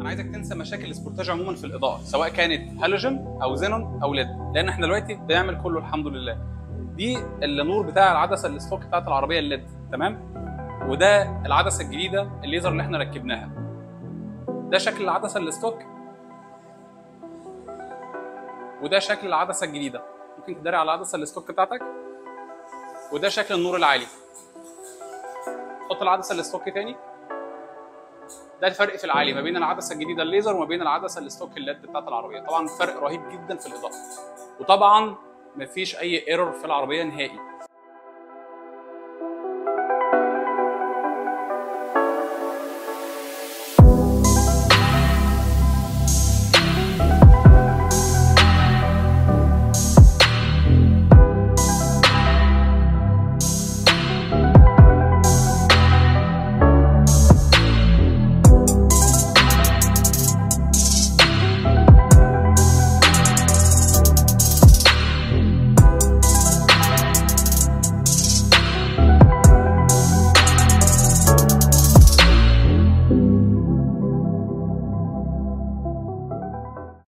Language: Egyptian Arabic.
عايزك تنسى مشاكل السبورتاج عموما في الاضاءه سواء كانت هالوجين او زينون او ليد لان احنا دلوقتي بنعمل كله الحمد لله دي النور بتاع العدسه الستوك بتاعت العربيه الليد تمام وده العدسه الجديده الليزر اللي احنا ركبناها ده شكل العدسه الستوك وده شكل العدسه الجديده ممكن تداري على العدسه الستوك بتاعتك وده شكل النور العالي حط العدسه الستوك تاني ده الفرق في العالي ما بين العدسه الجديده الليزر وما بين العدسه الستوك الليد بتاعت العربيه طبعا فرق رهيب جدا في الاضاءه وطبعا مفيش اي ايرور في العربيه نهائي